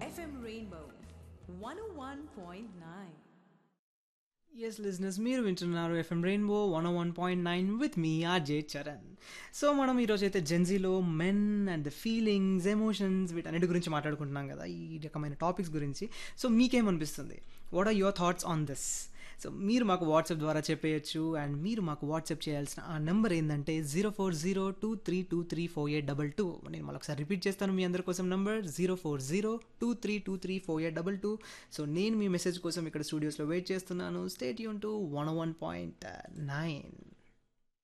FM Rainbow 101.9. Yes listeners మీరు వింటున్నారు FM rainbow one one point nine with మీ RJ Charan so మనం ఈరోజు అయితే జెన్జీలో men and the feelings emotions వీటన్నిటి గురించి మాట్లాడుకుంటున్నాం కదా ఈ రకమైన టాపిక్స్ గురించి సో మీకేమనిపిస్తుంది what are your thoughts on this so మీరు మాకు వాట్సాప్ ద్వారా చెప్పేయచ్చు అండ్ మీరు మాకు వాట్సాప్ చేయాల్సిన ఆ నెంబర్ ఏంటంటే zero four zero two three two three four eight double two నేను మళ్ళీ ఒకసారి రిపీట్ చేస్తాను మీ అందరి కోసం number zero four zero two three two three four eight double two so నేను మీ మెసేజ్ కోసం ఇక్కడ స్టూడియోస్లో వెయిట్ చేస్తున్నాను స్టేట్ యూన్ to one one point nine